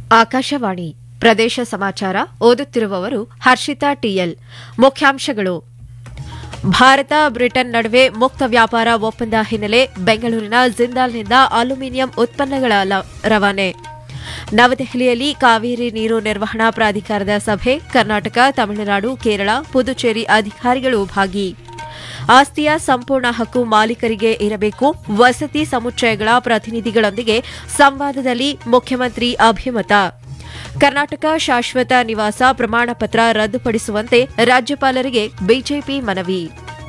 ಆಕಾಶವಾಣಿ ಪ್ರದೇಶ ಸಮಾಚಾರ ಓದುತ್ತಿರುವವರು ಹರ್ಷಿತಾ ಟಿಎಲ್ ಮುಖ್ಯಾಂಶಗಳು ಭಾರತ ಬ್ರಿಟನ್ ನಡುವೆ ಮುಕ್ತ ವ್ಯಾಪಾರ ಒಪ್ಪಂದ ಹಿನ್ನೆಲೆ ಬೆಂಗಳೂರಿನ ಜಿಂದಾಲ್ನಿಂದ ಅಲ್ಯೂಮಿನಿಯಂ ಉತ್ಪನ್ನಗಳ ಲ- ರವಾನೆ ನವದೆಹಲಿಯಲ್ಲಿ ಕಾವೇರಿ ನೀರು ನಿರ್ವಹಣಾ ಪ್ರಾಧಿಕಾರದ ಸಭೆ ಕರ್ನಾಟಕ ತಮಿಳುನಾಡು ಕೇರಳ ಪುದುಚೇರಿ ಅಧಿಕಾರಿಗಳು ಭಾಗಿ ಆಸ್ತಿಯ ಸಂಪೂರ್ಣ ಹಕ್ಕು ಮಾಲೀಕರಿಗೆ ಇರಬೇಕು ವಸತಿ ಸಮುಚ್ಚಯಗಳ ಪ್ರತಿನಿಧಿಗಳೊಂದಿಗೆ ಸಂವಾದದಲ್ಲಿ ಮುಖ್ಯಮಂತ್ರಿ ಅಭಿಮತ ಕರ್ನಾಟಕ ಶಾಶ್ವತ ನಿವಾಸ ಪ್ರಮಾಣ ಪತ್ರ ರದ್ದುಪಡಿಸುವಂತೆ ರಾಜ್ಯಪಾಲರಿಗೆ ಬಿಜೆಪಿ ಮನವಿ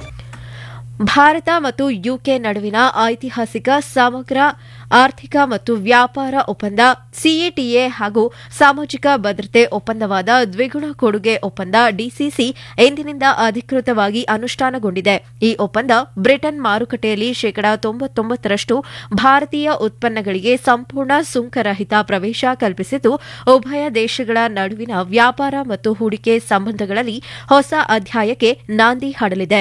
ಭಾರತ ಮತ್ತು ಯುಕೆ ನಡುವಿನ ಐತಿಹಾಸಿಕ ಸಮಗ್ರ ಆರ್ಥಿಕ ಮತ್ತು ವ್ಯಾಪಾರ ಒಪ್ಪಂದ ಸಿಎಟಿಎ ಹಾಗೂ ಸಾಮಾಜಿಕ ಭದ್ರತೆ ಒಪ್ಪಂದವಾದ ದ್ವಿಗುಣ ಕೊಡುಗೆ ಒಪ್ಪಂದ ಡಿಸಿಸಿ ಇಂದಿನಿಂದ ಅಧಿಕೃತವಾಗಿ ಅನುಷ್ಠಾನಗೊಂಡಿದೆ ಈ ಒಪ್ಪಂದ ಬ್ರಿಟನ್ ಮಾರುಕಟ್ಟೆಯಲ್ಲಿ ಶೇಕಡಾ ತೊಂಬತ್ತೊಂಬತ್ತರಷ್ಟು ಭಾರತೀಯ ಉತ್ಪನ್ನಗಳಿಗೆ ಸಂಪೂರ್ಣ ಸುಂಕರಹಿತ ಪ್ರವೇಶ ಕಲ್ಪಿಸಿದ್ದು ಉಭಯ ದೇಶಗಳ ನಡುವಿನ ವ್ಯಾಪಾರ ಮತ್ತು ಹೂಡಿಕೆ ಸಂಬಂಧಗಳಲ್ಲಿ ಹೊಸ ಅಧ್ಯಾಯಕ್ಕೆ ನಾಂದಿ ಹಾಡಲಿದೆ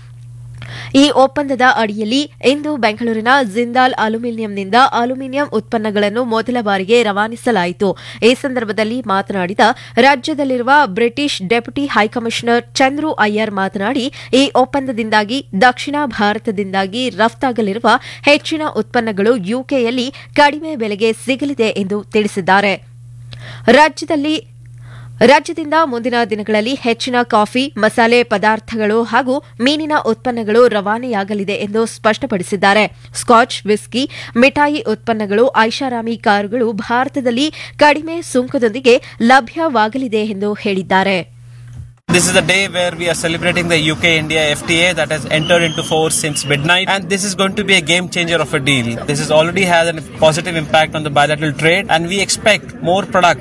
ಈ ಒಪ್ಪಂದದ ಅಡಿಯಲ್ಲಿ ಇಂದು ಬೆಂಗಳೂರಿನ ಜಿಂದಾಲ್ ಅಲ್ಯೂಮಿನಿಯಂನಿಂದ ಅಲ್ಯೂಮಿನಿಯಂ ಉತ್ಪನ್ನಗಳನ್ನು ಮೊದಲ ಬಾರಿಗೆ ರವಾನಿಸಲಾಯಿತು ಈ ಸಂದರ್ಭದಲ್ಲಿ ಮಾತನಾಡಿದ ರಾಜ್ಯದಲ್ಲಿರುವ British deputy high commissioner Chandru Iyer ಮಾತನಾಡಿ ಈ ಒಪ್ಪಂದದಿಂದಾಗಿ ದಕ್ಷಿಣ ಭಾರತದಿಂದಾಗಿ ರಫ್ತಾಗಲಿರುವ ಹೆಚ್ಚಿನ ಉತ್ಪನ್ನಗಳು ಯುಕೆಯಲ್ಲಿ ಕಡಿಮೆ ಬೆಲೆಗೆ ಸಿಗಲಿದೆ ಎಂದು ತಿಳಿಸಿದ್ದಾರೆ ರಾಜ್ಯದಲ್ಲಿ ರಾಜ್ಯದಿಂದ ಮುಂದಿನ ದಿನಗಳಲ್ಲಿ ಹೆಚ್ಚಿನ ಕಾಫಿ ಮಸಾಲೆ ಪದಾರ್ಥಗಳು ಹಾಗೂ ಮೀನಿನ ಉತ್ಪನ್ನಗಳು ರವಾನೆಯಾಗಲಿದೆ ಎಂದು ಸ್ಪಷ್ಟಪಡಿಸಿದ್ದಾರೆ ಸ್ಕಾಚ್ ವಿಸ್ಕಿ ಮಿಠಾಯಿ ಉತ್ಪನ್ನಗಳು ಐಷಾರಾಮಿ ಕಾರುಗಳು ಭಾರತದಲ್ಲಿ ಕಡಿಮೆ ಸುಂಕದೊಂದಿಗೆ ಲಭ್ಯವಾಗಲಿದೆ ಎಂದು ಹೇಳಿದ್ದಾರೆ This is the day where we are celebrating the UK India FTA that has entered into force since midnight, and this is going to be a game changer of a deal. This has already had a positive impact on the bilateral trade, and we expect more products